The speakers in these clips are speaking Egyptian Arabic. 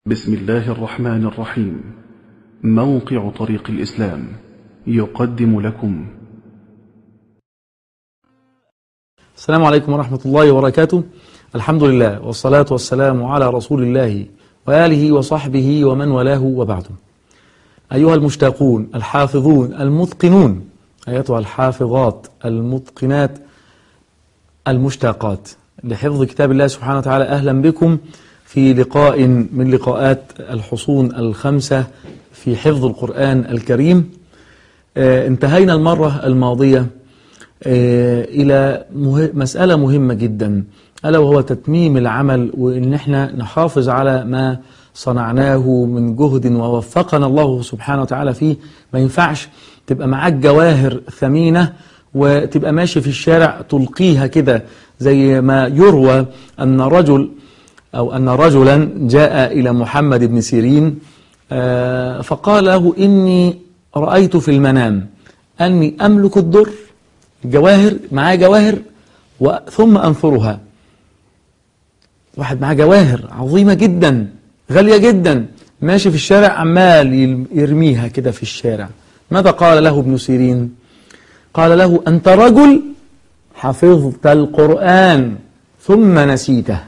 بسم الله الرحمن الرحيم موقع طريق الإسلام يقدم لكم السلام عليكم ورحمة الله وبركاته الحمد لله والصلاة والسلام على رسول الله وآله وصحبه ومن والاه وبعد أيها المشتاقون الحافظون المتقنون أيتها الحافظات المتقنات المشتاقات لحفظ كتاب الله سبحانه وتعالى أهلا بكم في لقاء من لقاءات الحصون الخمسة في حفظ القرآن الكريم آه انتهينا المرة الماضية آه إلى مه... مسألة مهمة جدا ألا وهو تتميم العمل وإن احنا نحافظ على ما صنعناه من جهد ووفقنا الله سبحانه وتعالى فيه ما ينفعش تبقى معاك جواهر ثمينة وتبقى ماشي في الشارع تلقيها كده زي ما يروى أن رجل أو أن رجلا جاء إلى محمد بن سيرين فقال له إني رأيت في المنام أني أملك الدر جواهر معاه جواهر ثم أنثرها واحد معاه جواهر عظيمة جدا غالية جدا ماشي في الشارع عمال يرميها كده في الشارع ماذا قال له ابن سيرين قال له أنت رجل حفظت القرآن ثم نسيته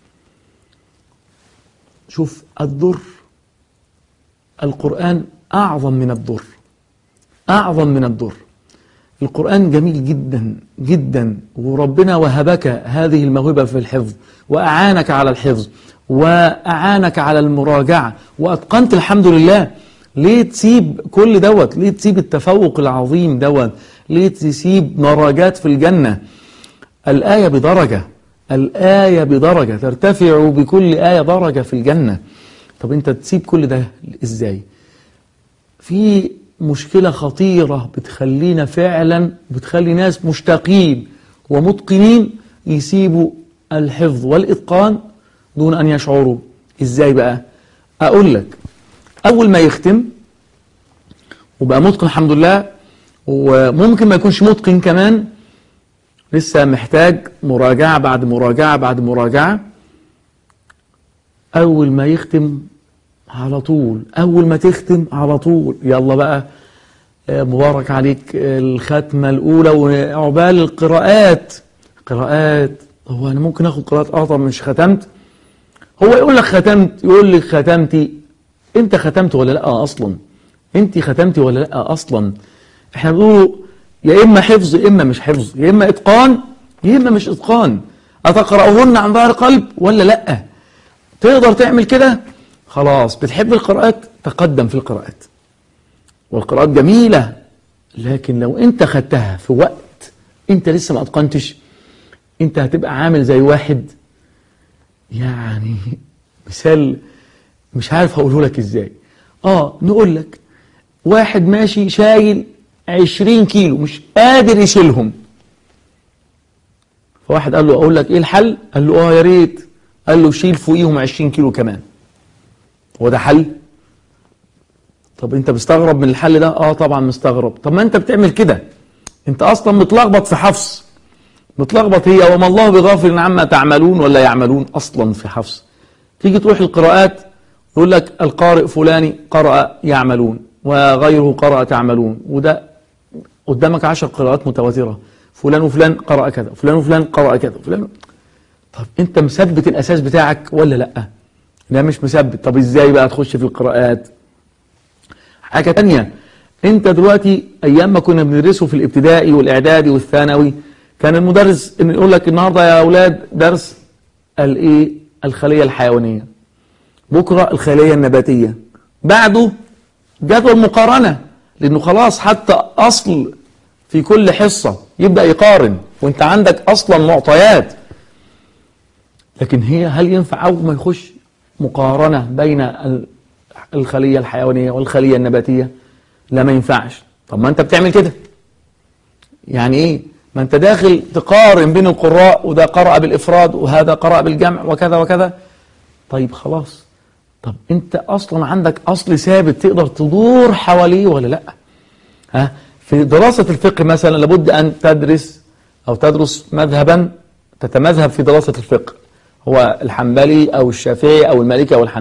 شوف الضر القرآن أعظم من الضر أعظم من الضر القرآن جميل جدا جدا وربنا وهبك هذه الموهبة في الحفظ وأعانك على الحفظ وأعانك على المراجعة وأتقنت الحمد لله ليه تسيب كل دوت ليه تسيب التفوق العظيم دوت ليه تسيب مراجات في الجنة الآية بدرجة الآية بدرجة ترتفع بكل آية درجة في الجنة طب أنت تسيب كل ده إزاي في مشكلة خطيرة بتخلينا فعلا بتخلي ناس مشتاقين ومتقنين يسيبوا الحفظ والإتقان دون أن يشعروا إزاي بقى أقول لك أول ما يختم وبقى متقن الحمد لله وممكن ما يكونش متقن كمان لسه محتاج مراجعة بعد مراجعة بعد مراجعة أول ما يختم على طول أول ما تختم على طول يلا بقى مبارك عليك الختمة الأولى وعقبال القراءات قراءات هو أنا ممكن أخد قراءات آه طب مش ختمت هو يقول لك ختمت يقول لك ختمتي أنت ختمت ولا لأ أصلا أنت ختمتي ولا لأ أصلا احنا بنقول يا إما حفظ يا إما مش حفظ يا إما إتقان يا إما مش إتقان أتقرأهن عن ظهر قلب ولا لأ تقدر تعمل كده خلاص بتحب القراءات تقدم في القراءات والقراءات جميلة لكن لو انت خدتها في وقت انت لسه ما اتقنتش انت هتبقى عامل زي واحد يعني مثال مش عارف هقوله لك ازاي اه نقول لك واحد ماشي شايل عشرين كيلو مش قادر يشيلهم فواحد قال له اقول لك ايه الحل قال له اه يا ريت قال له شيل فوقيهم 20 كيلو كمان هو ده حل طب انت مستغرب من الحل ده اه طبعا مستغرب طب ما انت بتعمل كده انت اصلا متلخبط في حفص متلخبط هي وما الله بغافل عما تعملون ولا يعملون اصلا في حفص تيجي تروح القراءات يقول لك القارئ فلاني قرأ يعملون وغيره قرأ تعملون وده قدامك عشر قراءات متواترة فلان وفلان قرأ كذا فلان وفلان قرأ كذا فلان طب انت مثبت الاساس بتاعك ولا لا لا مش مثبت طب ازاي بقى تخش في القراءات حاجة تانية انت دلوقتي ايام ما كنا بندرسه في الابتدائي والاعدادي والثانوي كان المدرس ان يقول لك النهارده يا اولاد درس الايه الخليه الحيوانيه بكره الخليه النباتيه بعده جدول مقارنه لانه خلاص حتى اصل في كل حصه يبدا يقارن وانت عندك اصلا معطيات لكن هي هل ينفع اول ما يخش مقارنه بين الخليه الحيوانيه والخليه النباتيه لا ما ينفعش طب ما انت بتعمل كده يعني ايه ما انت داخل تقارن بين القراء وده قرأ بالافراد وهذا قرأ بالجمع وكذا وكذا طيب خلاص طب انت اصلا عندك اصل ثابت تقدر تدور حواليه ولا لا ها في دراسة الفقه مثلا لابد ان تدرس او تدرس مذهبا تتمذهب في دراسة الفقه هو الحنبلي او الشافعي او المالكي او الحنفي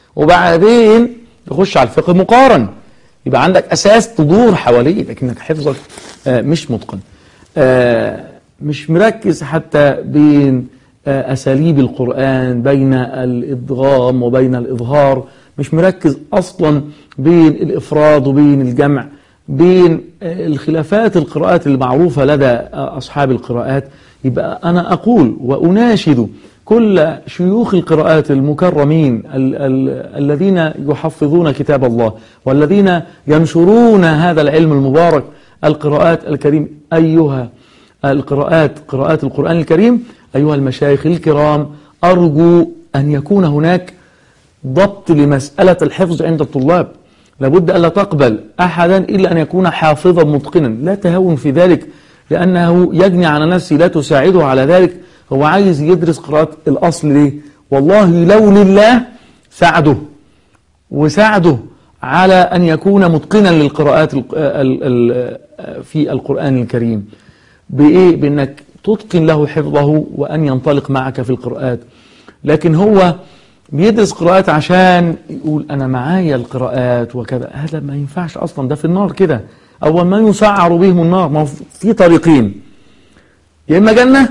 وبعدين تخش على الفقه مقارن يبقى عندك اساس تدور حواليه لكنك حفظك آه، مش متقن آه، مش مركز حتى بين آه، اساليب القران بين الادغام وبين الاظهار مش مركز اصلا بين الافراد وبين الجمع بين آه، الخلافات القراءات المعروفه لدى آه، اصحاب القراءات يبقى انا اقول واناشد كل شيوخ القراءات المكرمين ال ال الذين يحفظون كتاب الله والذين ينشرون هذا العلم المبارك القراءات الكريم أيها القراءات قراءات القرآن الكريم أيها المشايخ الكرام أرجو أن يكون هناك ضبط لمسألة الحفظ عند الطلاب لابد ألا تقبل أحدا إلا أن يكون حافظا متقنا لا تهون في ذلك لأنه يجني على نفسه لا تساعده على ذلك هو عايز يدرس قراءة الأصل ليه والله لو لله ساعده وساعده على أن يكون متقنا للقراءات ال ال ال في القرآن الكريم بإيه؟ بأنك تتقن له حفظه وأن ينطلق معك في القراءات لكن هو بيدرس قراءات عشان يقول أنا معايا القراءات وكذا هذا ما ينفعش أصلا ده في النار كده أول ما يسعر بهم النار ما هو في طريقين يا إما جنة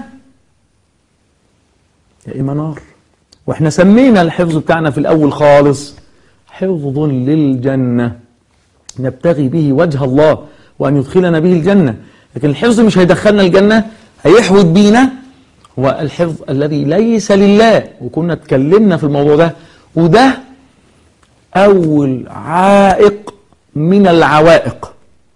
يا إما نار وإحنا سمينا الحفظ بتاعنا في الأول خالص حفظ للجنة نبتغي به وجه الله وأن يدخلنا به الجنة لكن الحفظ مش هيدخلنا الجنة هيحوت بينا هو الحفظ الذي ليس لله وكنا اتكلمنا في الموضوع ده وده أول عائق من العوائق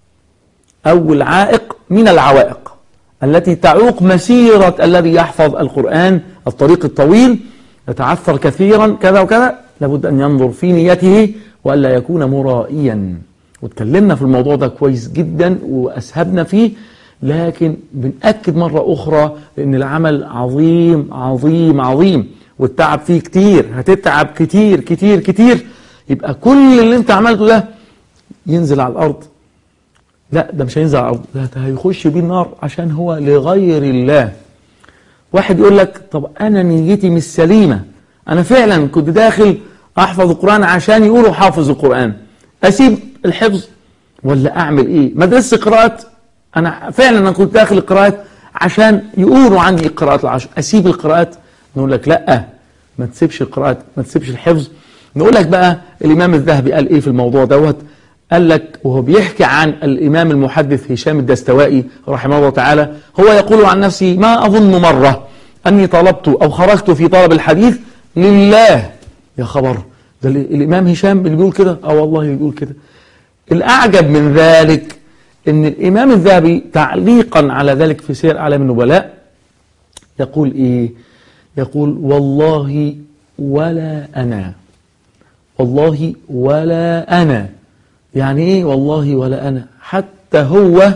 أول عائق من العوائق التي تعوق مسيرة الذي يحفظ القرآن الطريق الطويل يتعثر كثيرا كذا وكذا لابد أن ينظر في نيته وألا يكون مرائيا واتكلمنا في الموضوع ده كويس جدا وأسهبنا فيه لكن بنأكد مرة أخرى أن العمل عظيم عظيم عظيم والتعب فيه كتير هتتعب كتير كتير كتير يبقى كل اللي انت عملته ده ينزل على الأرض لا ده مش هينزل على الأرض ده هيخش بيه النار عشان هو لغير الله واحد يقول لك طب أنا نيتي مش سليمة أنا فعلا كنت داخل أحفظ القرآن عشان يقولوا حافظ القرآن أسيب الحفظ ولا أعمل إيه مدرسة قراءات أنا فعلا أنا كنت داخل القراءات عشان يقولوا عندي القراءات العشر أسيب القراءات نقول لك لا ما تسيبش القراءات ما تسيبش الحفظ نقول لك بقى الإمام الذهبي قال إيه في الموضوع دوت قال لك وهو بيحكي عن الإمام المحدث هشام الدستوائي رحمه الله تعالى هو يقول عن نفسه ما أظن مرة أني طلبت أو خرجت في طلب الحديث لله يا خبر ده الإمام هشام اللي بيقول كده اه والله اللي بيقول كده الأعجب من ذلك أن الإمام الذهبي تعليقا على ذلك في سير أعلام النبلاء يقول إيه يقول والله ولا أنا والله ولا أنا يعني إيه والله ولا أنا حتى هو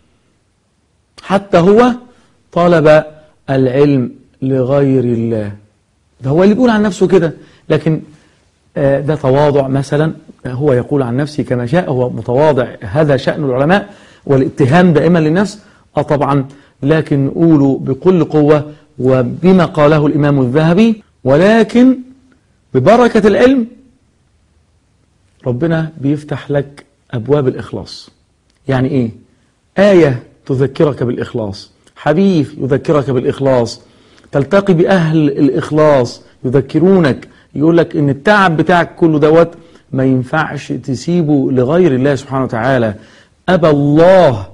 حتى هو طلب العلم لغير الله ده هو اللي بيقول عن نفسه كده لكن آه، ده تواضع مثلا هو يقول عن نفسه كما شاء هو متواضع هذا شأن العلماء والاتهام دائما للنفس اه طبعا لكن نقوله بكل قوة وبما قاله الإمام الذهبي ولكن ببركة العلم ربنا بيفتح لك أبواب الإخلاص يعني إيه؟ آية تذكرك بالإخلاص حديث يذكرك بالإخلاص تلتقي بأهل الإخلاص يذكرونك يقول لك إن التعب بتاعك كله دوت ما ينفعش تسيبه لغير الله سبحانه وتعالى أبى الله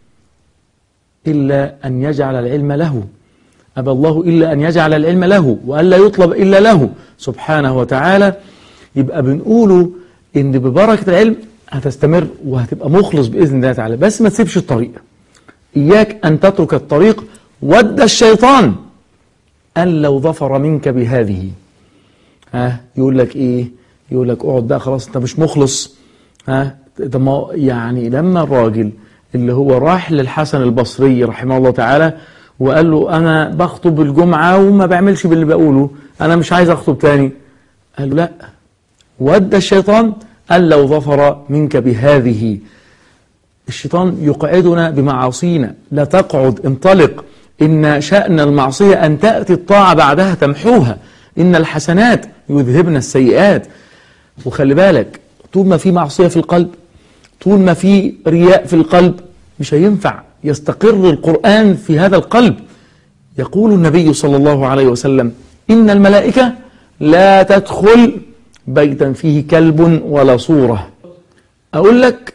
إلا أن يجعل العلم له أبى الله إلا أن يجعل العلم له وألا يطلب إلا له سبحانه وتعالى يبقى بنقوله إن ببركة العلم هتستمر وهتبقى مخلص بإذن الله تعالى بس ما تسيبش الطريق إياك أن تترك الطريق ود الشيطان أن لو ظفر منك بهذه ها يقول لك إيه يقول لك اقعد بقى خلاص أنت مش مخلص ها ده ما يعني لما الراجل اللي هو راح للحسن البصري رحمه الله تعالى وقال له أنا بخطب الجمعة وما بعملش باللي بقوله أنا مش عايز أخطب تاني قال له لا ود الشيطان أن لو ظفر منك بهذه الشيطان يقعدنا بمعاصينا لا تقعد انطلق إن شأن المعصية أن تأتي الطاعة بعدها تمحوها إن الحسنات يذهبن السيئات وخلي بالك طول ما في معصية في القلب طول ما في رياء في القلب مش هينفع يستقر القرآن في هذا القلب يقول النبي صلى الله عليه وسلم إن الملائكة لا تدخل بيتا فيه كلب ولا صورة أقول لك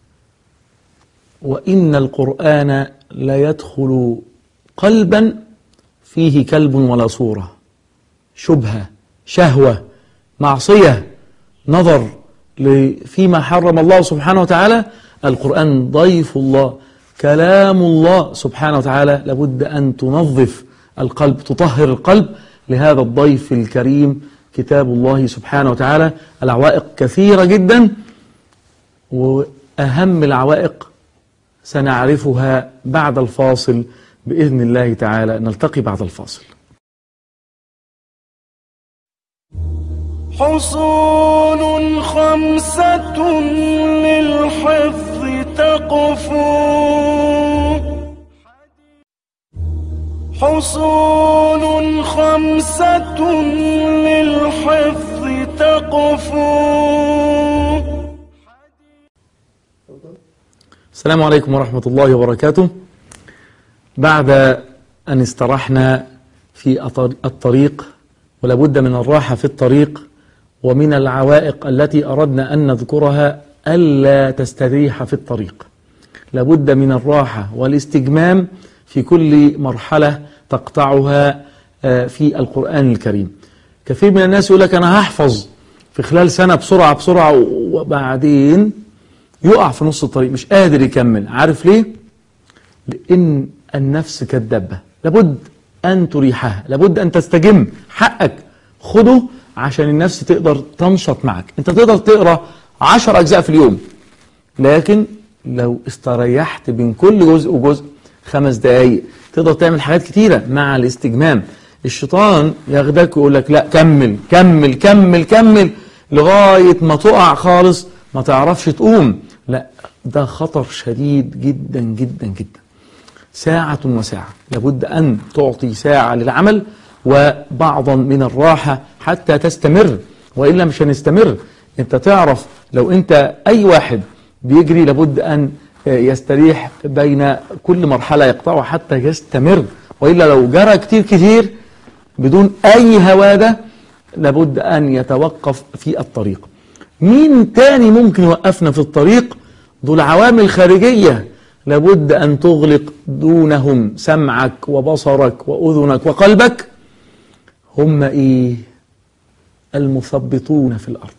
وإن القرآن لا يدخل قلبا فيه كلب ولا صورة شبهة شهوة معصية نظر فيما حرم الله سبحانه وتعالى القرآن ضيف الله كلام الله سبحانه وتعالى لابد أن تنظف القلب تطهر القلب لهذا الضيف الكريم كتاب الله سبحانه وتعالى العوائق كثيرة جدا وأهم العوائق سنعرفها بعد الفاصل بإذن الله تعالى نلتقي بعد الفاصل حصول خمسة للحفظ تقفو حصول خمسة للحفظ تقفو السلام عليكم ورحمة الله وبركاته بعد أن استرحنا في أطر- الطريق ولابد من الراحة في الطريق ومن العوائق التي أردنا أن نذكرها ألا تستريح في الطريق لابد من الراحة والاستجمام في كل مرحلة تقطعها آه، في القرآن الكريم كثير من الناس يقول لك أنا هحفظ في خلال سنة بسرعة بسرعة وبعدين يقع في نص الطريق مش قادر يكمل عارف ليه؟ لأن النفس كالدبة لابد أن تريحها لابد أن تستجم حقك خده عشان النفس تقدر تنشط معك أنت تقدر تقرأ عشر أجزاء في اليوم لكن لو استريحت بين كل جزء وجزء خمس دقايق تقدر تعمل حاجات كتيرة مع الاستجمام الشيطان ياخدك ويقول لك لا كمل كمل كمل كمل لغاية ما تقع خالص ما تعرفش تقوم لا ده خطر شديد جدا جدا جدا ساعة وساعة لابد أن تعطي ساعة للعمل وبعضا من الراحة حتى تستمر وإلا مش هنستمر أنت تعرف لو أنت أي واحد بيجري لابد أن يستريح بين كل مرحلة يقطعها حتى يستمر وإلا لو جرى كتير كتير بدون أي هوادة لابد أن يتوقف في الطريق مين تاني ممكن يوقفنا في الطريق دول عوامل خارجية لابد أن تغلق دونهم سمعك وبصرك وأذنك وقلبك هم إيه المثبطون في الأرض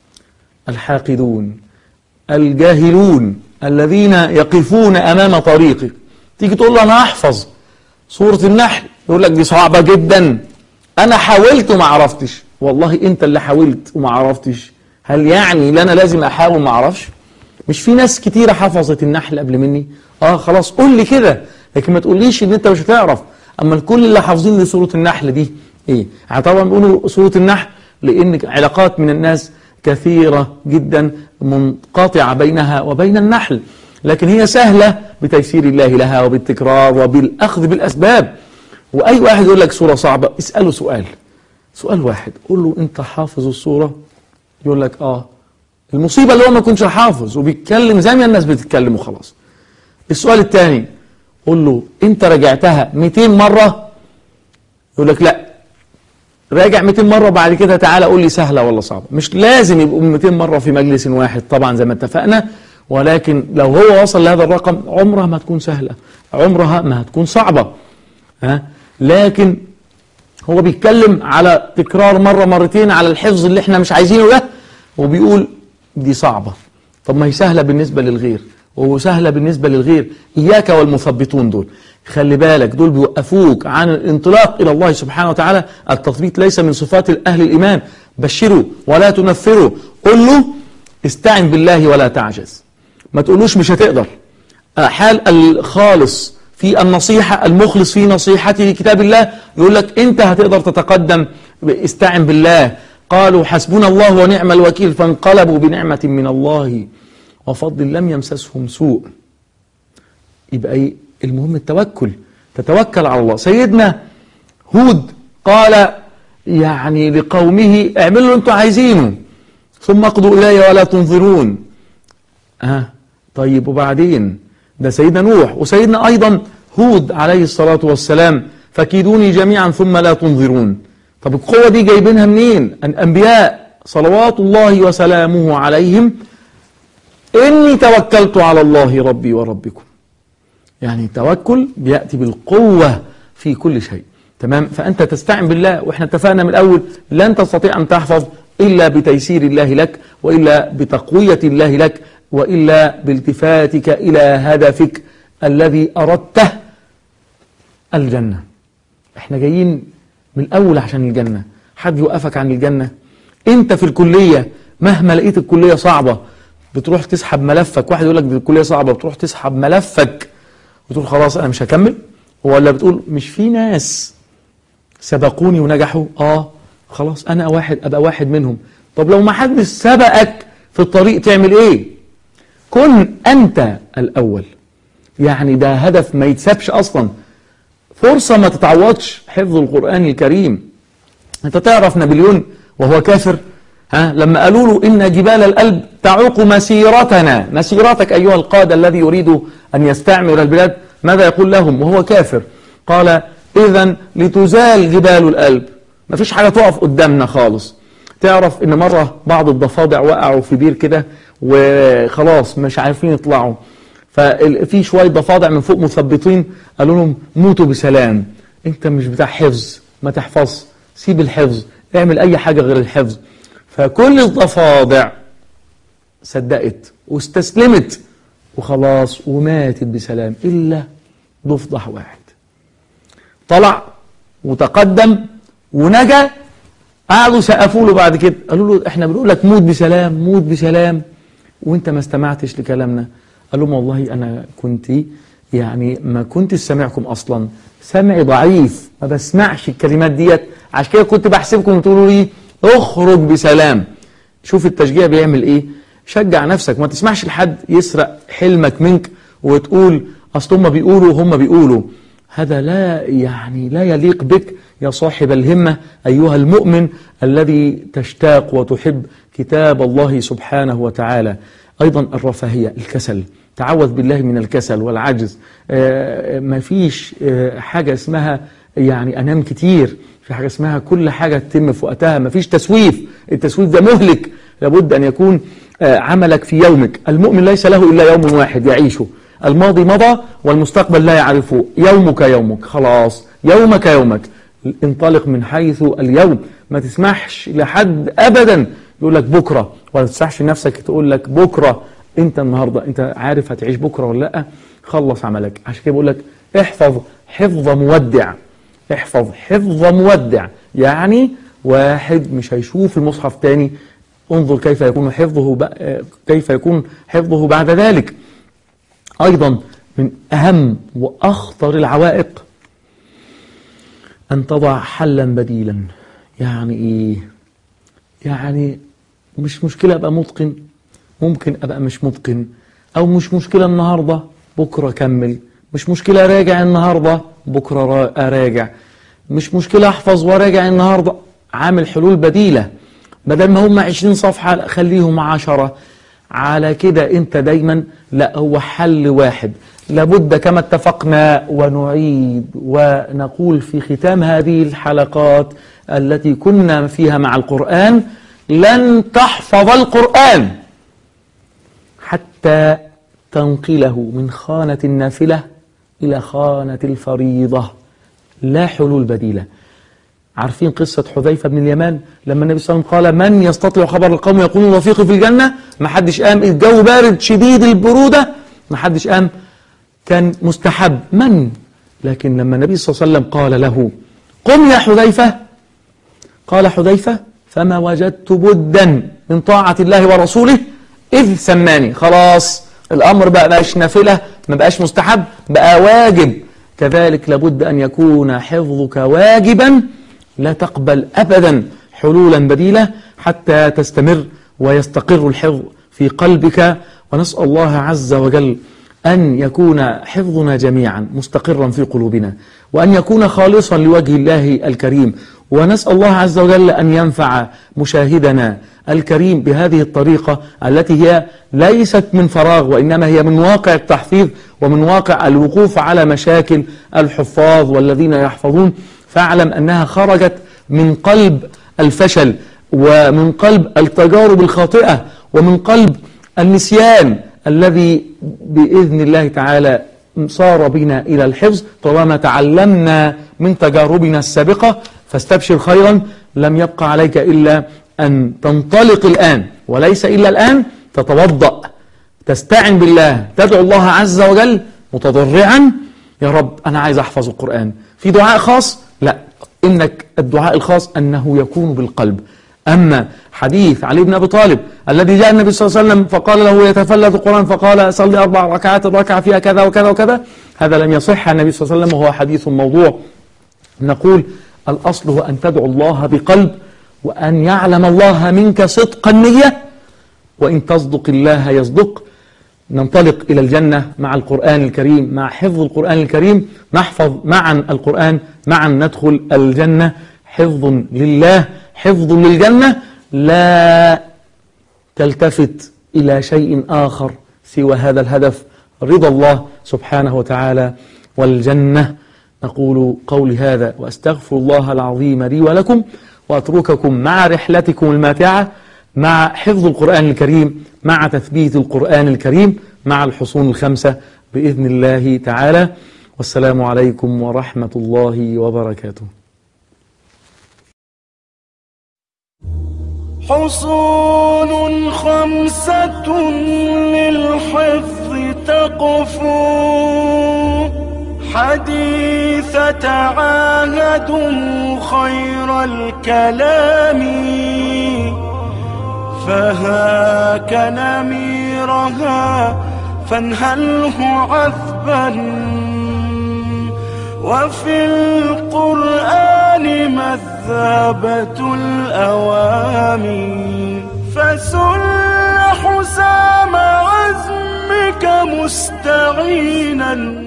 الحاقدون الجاهلون الذين يقفون أمام طريقك تيجي تقول له أنا أحفظ سورة النحل يقول لك دي صعبة جدا أنا حاولت وما عرفتش والله أنت اللي حاولت وما عرفتش هل يعني ان انا لازم احاول ما اعرفش مش في ناس كتيره حفظت النحل قبل مني اه خلاص قول لي كده لكن ما تقوليش ان انت مش هتعرف اما الكل اللي حافظين لسوره النحل دي ايه يعني طبعا بيقولوا سوره النحل لان علاقات من الناس كثيره جدا منقطعه بينها وبين النحل لكن هي سهله بتيسير الله لها وبالتكرار وبالاخذ بالاسباب واي واحد يقول لك سوره صعبه اساله سؤال سؤال واحد قول له انت حافظ السوره يقول لك اه المصيبه اللي هو ما يكونش حافظ وبيتكلم زي ما الناس بتتكلم وخلاص السؤال الثاني قول له انت راجعتها 200 مره يقول لك لا راجع 200 مره بعد كده تعالى قول لي سهله ولا صعبه مش لازم يبقوا 200 مره في مجلس واحد طبعا زي ما اتفقنا ولكن لو هو وصل لهذا الرقم عمرها ما تكون سهله عمرها ما هتكون صعبه ها لكن هو بيتكلم على تكرار مرة مرتين على الحفظ اللي احنا مش عايزينه ده وبيقول دي صعبة طب ما هي سهلة بالنسبة للغير وسهلة بالنسبة للغير إياك والمثبطون دول خلي بالك دول بيوقفوك عن الانطلاق إلى الله سبحانه وتعالى التثبيت ليس من صفات أهل الإيمان بشروا ولا تنفروا قل له استعن بالله ولا تعجز ما تقولوش مش هتقدر حال الخالص في النصيحة المخلص في نصيحته لكتاب الله يقول لك أنت هتقدر تتقدم استعن بالله قالوا حسبنا الله ونعم الوكيل فانقلبوا بنعمة من الله وفضل لم يمسسهم سوء يبقى ايه المهم التوكل تتوكل على الله سيدنا هود قال يعني لقومه اعملوا اللي انتوا عايزينه ثم اقضوا إلي ولا تنظرون ها طيب وبعدين ده سيدنا نوح وسيدنا أيضا هود عليه الصلاة والسلام فكيدوني جميعا ثم لا تنظرون طب القوة دي جايبينها منين الأنبياء صلوات الله وسلامه عليهم إني توكلت على الله ربي وربكم يعني التوكل بيأتي بالقوة في كل شيء تمام فأنت تستعن بالله وإحنا اتفقنا من الأول لن تستطيع أن تحفظ إلا بتيسير الله لك وإلا بتقوية الله لك وإلا بالتفاتك إلى هدفك الذي أردته الجنة احنا جايين من الأول عشان الجنة حد يوقفك عن الجنة انت في الكلية مهما لقيت الكلية صعبة بتروح تسحب ملفك واحد يقول لك دي الكلية صعبة بتروح تسحب ملفك وتقول خلاص انا مش هكمل ولا بتقول مش في ناس سبقوني ونجحوا اه خلاص انا واحد ابقى واحد منهم طب لو ما حدش سبقك في الطريق تعمل ايه كن انت الاول يعني ده هدف ما يتسابش اصلا فرصة ما تتعوضش حفظ القرآن الكريم انت تعرف نابليون وهو كافر ها لما قالوا له إن جبال الألب تعوق مسيرتنا مسيرتك أيها القادة الذي يريد أن يستعمر البلاد ماذا يقول لهم وهو كافر قال إذا لتزال جبال الألب ما فيش حاجة تقف قدامنا خالص تعرف إن مرة بعض الضفادع وقعوا في بير كده وخلاص مش عارفين يطلعوا ففي شويه ضفادع من فوق مثبطين قالوا لهم موتوا بسلام انت مش بتاع حفظ ما تحفظ سيب الحفظ اعمل اي حاجه غير الحفظ فكل الضفادع صدقت واستسلمت وخلاص وماتت بسلام الا ضفدع واحد طلع وتقدم ونجا قعدوا سقفوا له بعد كده قالوا له احنا بنقول لك موت بسلام موت بسلام وانت ما استمعتش لكلامنا قال لهم والله انا كنت يعني ما كنت سامعكم اصلا سمعي ضعيف ما بسمعش الكلمات ديت عشان كده كنت بحسبكم تقولوا لي اخرج بسلام شوف التشجيع بيعمل ايه شجع نفسك ما تسمعش لحد يسرق حلمك منك وتقول اصل هم بيقولوا هم بيقولوا هذا لا يعني لا يليق بك يا صاحب الهمة أيها المؤمن الذي تشتاق وتحب كتاب الله سبحانه وتعالى أيضا الرفاهية الكسل تعوذ بالله من الكسل والعجز آه ما فيش آه حاجة اسمها يعني أنام كتير في حاجة اسمها كل حاجة تتم في وقتها ما فيش تسويف التسويف ده مهلك لابد أن يكون آه عملك في يومك المؤمن ليس له إلا يوم واحد يعيشه الماضي مضى والمستقبل لا يعرفه يومك يومك خلاص يومك يومك انطلق من حيث اليوم ما تسمحش لحد أبدا يقول لك بكرة ولا تسمحش نفسك تقول لك بكرة انت النهاردة انت عارف هتعيش بكرة ولا لا خلص عملك عشان كده بقول لك احفظ حفظ مودع احفظ حفظ مودع يعني واحد مش هيشوف المصحف تاني انظر كيف يكون حفظه كيف يكون حفظه بعد ذلك ايضا من اهم واخطر العوائق ان تضع حلا بديلا يعني ايه يعني مش مشكلة ابقى متقن ممكن ابقى مش متقن او مش مشكلة النهاردة بكرة كمل مش مشكلة راجع النهاردة بكرة اراجع مش مشكلة احفظ وراجع النهاردة عامل حلول بديلة بدل ما هم عشرين صفحة خليهم عشرة على كده انت دايما لا هو حل واحد لابد كما اتفقنا ونعيد ونقول في ختام هذه الحلقات التي كنا فيها مع القرآن لن تحفظ القرآن حتى تنقله من خانة النافلة إلى خانة الفريضة لا حلول بديلة عارفين قصة حذيفة بن اليمان لما النبي صلى الله عليه وسلم قال من يستطيع خبر القوم يقولون رفيقي في الجنة ما حدش قام الجو بارد شديد البرودة ما حدش قام كان مستحب من لكن لما النبي صلى الله عليه وسلم قال له قم يا حذيفة قال حذيفة فما وجدت بدا من طاعة الله ورسوله إذ سماني خلاص الأمر بقى بقاش نافلة ما بقاش مستحب بقى واجب كذلك لابد أن يكون حفظك واجبا لا تقبل أبدا حلولا بديلة حتى تستمر ويستقر الحفظ في قلبك ونسأل الله عز وجل أن يكون حفظنا جميعا مستقرا في قلوبنا وأن يكون خالصا لوجه الله الكريم ونسأل الله عز وجل أن ينفع مشاهدنا الكريم بهذه الطريقة التي هي ليست من فراغ وإنما هي من واقع التحفيظ ومن واقع الوقوف على مشاكل الحفاظ والذين يحفظون فاعلم أنها خرجت من قلب الفشل ومن قلب التجارب الخاطئة ومن قلب النسيان الذي بإذن الله تعالى صار بنا إلى الحفظ طالما تعلمنا من تجاربنا السابقة فاستبشر خيرا لم يبقى عليك إلا أن تنطلق الآن وليس إلا الآن تتوضأ تستعن بالله تدعو الله عز وجل متضرعا يا رب أنا عايز أحفظ القرآن في دعاء خاص لا إنك الدعاء الخاص أنه يكون بالقلب أما حديث علي بن أبي طالب الذي جاء النبي صلى الله عليه وسلم فقال له يتفلت القرآن فقال صلي أربع ركعات الركعة فيها كذا وكذا وكذا هذا لم يصح عن النبي صلى الله عليه وسلم وهو حديث موضوع نقول الأصل هو أن تدعو الله بقلب وأن يعلم الله منك صدق النية وإن تصدق الله يصدق ننطلق إلى الجنة مع القرآن الكريم مع حفظ القرآن الكريم نحفظ معا القرآن معا ندخل الجنة حفظ لله حفظ للجنة لا تلتفت إلى شيء آخر سوى هذا الهدف رضا الله سبحانه وتعالى والجنة نقول قولي هذا وأستغفر الله العظيم لي ولكم وأترككم مع رحلتكم الماتعة مع حفظ القرآن الكريم مع تثبيت القرآن الكريم مع الحصون الخمسة بإذن الله تعالى والسلام عليكم ورحمة الله وبركاته حصون خمسة للحفظ تقفو حديث تعاهد خير الكلام فهاك نميرها فانهله عذبا وفي القرآن مذابة الأوامي فسل حسام عزمك مستعينا